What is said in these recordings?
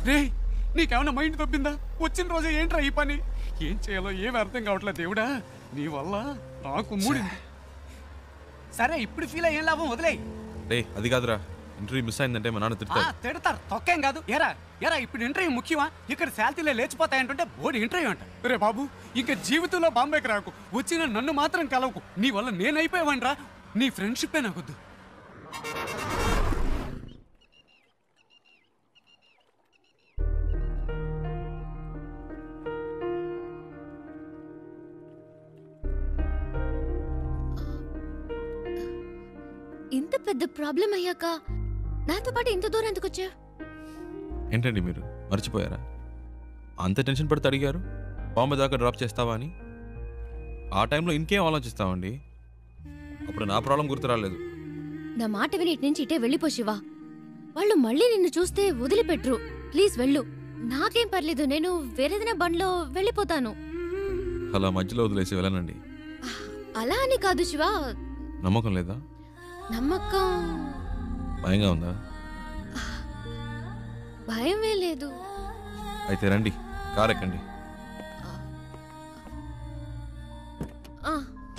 రే నీకేమైనా మైండ్ తప్పిందా వచ్చిన రోజే ఏంట్రా ఈ పని ఏం చేయాలో ఏం అర్థం కావట్లేదు దేవుడా నీ వల్ల నాకు మూడింది సరే ఇప్పుడు ఫీల్ అయ్యేం లాభం వదిలేయ్ రే అది కాదురా ఇంటర్వ్యూ మిస్ అయిందంటే మా నాన్న ఆ, తిడతాడు తిడతారు తొక్కేం కాదు ఎరా ఎరా ఇప్పుడు ఇంటర్వ్యూ ముఖ్యమా ఇక్కడ శాలరీలే లేచిపోతాయంటుంటే బోర్డు ఇంటర్వ్యూ అంట రే బాబు ఇంకా జీవితంలో బాంబేకి రాకు వచ్చిన నన్ను మాత్రం కలవకు నీ వల్ల నేనైపోయావనరా నీ ఫ్రెండ్షిప్పే నాకొద్దు ఇంత పెద్ద ప్రాబ్లం అయ్యాక నాతో పాటు ఇంత దూరం ఎందుకు వచ్చా ఏంటండి మీరు మర్చిపోయారా అంత టెన్షన్ పడితే అడిగారు బాంబే దాకా డ్రాప్ చేస్తావా అని ఆ టైంలో ఇంకేం ఆలోచిస్తామండి అప్పుడు నా ప్రాబ్లం గుర్తు రాలేదు నా మాట విని ఇటు నుంచి ఇటే వెళ్ళిపో శివా వాళ్ళు మళ్ళీ నిన్ను చూస్తే వదిలిపెట్రు ప్లీజ్ వెళ్ళు నాకేం పర్లేదు నేను వేరేదైనా బండ్లో వెళ్ళిపోతాను అలా మధ్యలో వదిలేసి వెళ్ళనండి అలా అని కాదు శివా నమ్మకం లేదా నమ్మకం భయంగా ఉందా భయమే లేదు అయితే రండి కార్ ఎక్కండి ఆ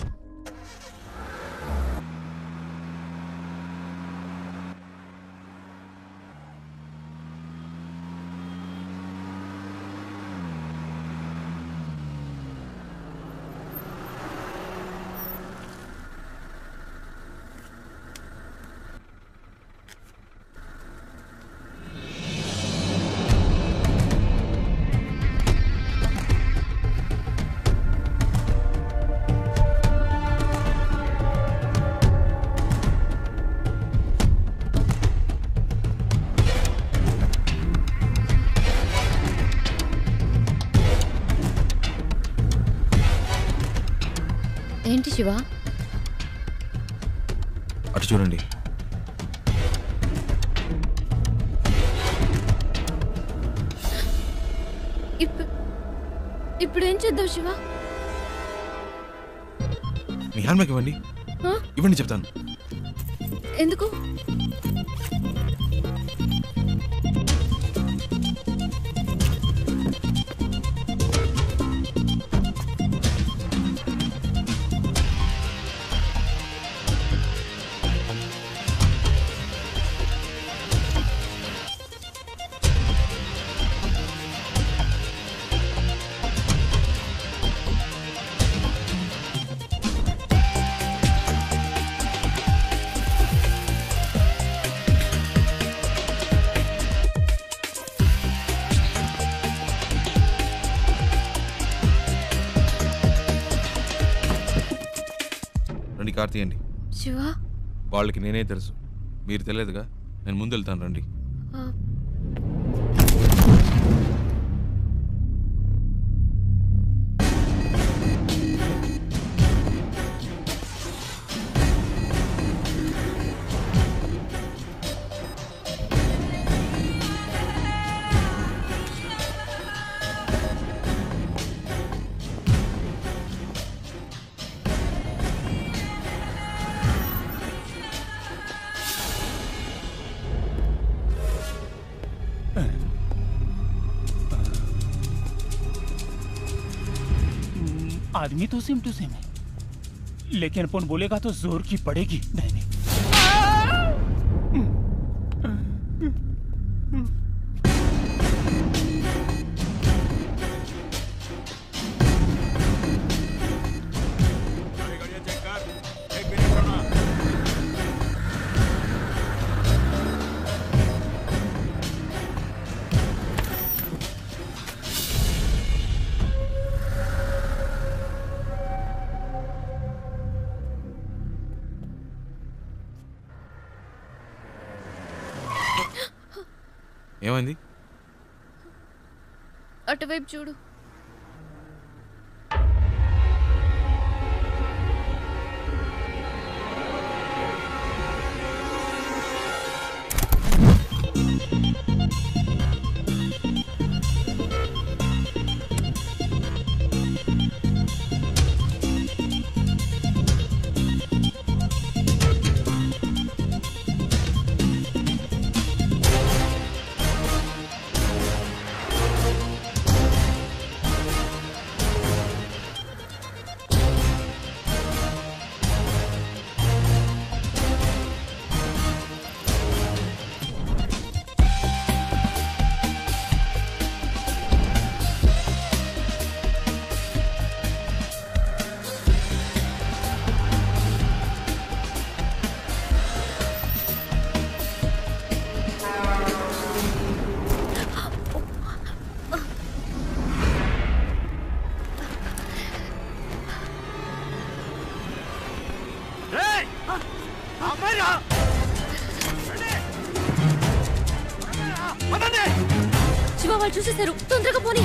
ఏంటి శివా అటు చూడండి ఇప్పుడు ఇప్పుడు ఏం చేద్దాం శివా మీ హ్యాండ్ ఇవ్వండి ఆ? ఇవ్వండి చెప్తాను ఎందుకు రండి కార్ తీయండి శివా వాళ్ళకి నేనే తెలుసు మీరు తెలియదుగా నేను ముందు వెళ్తాను రండి ఆ, आदमी तो सेम टू सेम है लेकिन अपन बोलेगा तो जोर की पड़ेगी नहीं नहीं ఏమైంది అటువైపు చూడు శివ వాళ్ళు చూసేశారు తొందరగా పోనీ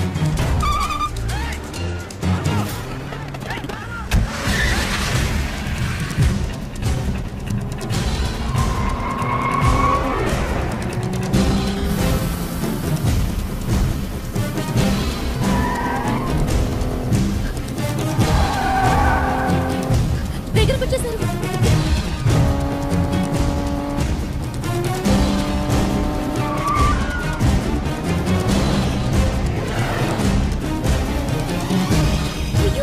దగ్గరకు వచ్చేసారు అయ్యో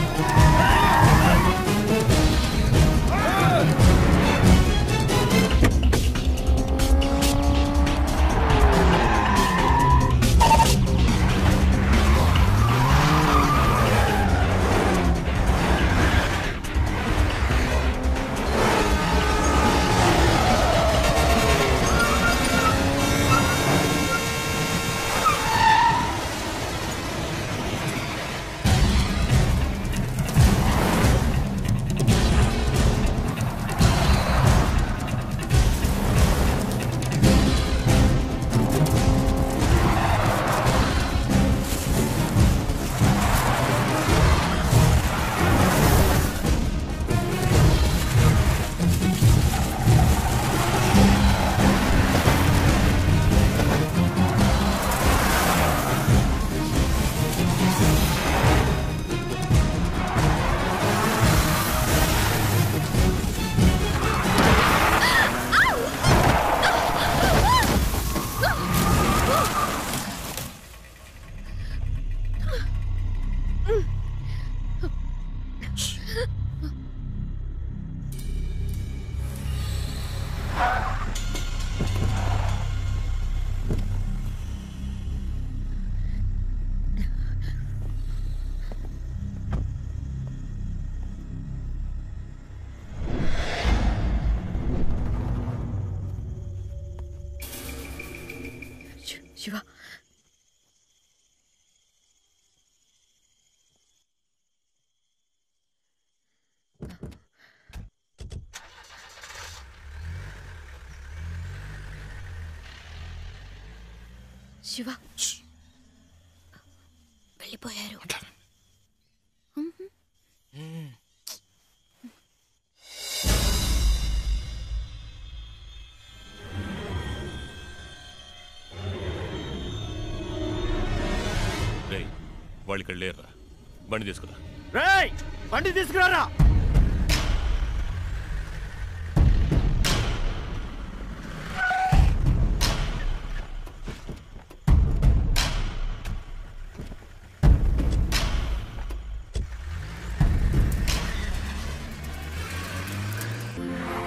శి- శివ శివ వెళ్ళిపోయారు రేయ్ వాళ్ళు ఇక్కడ లేరురా బండి తీసుకురా రేయ్ బండి తీసుకురారా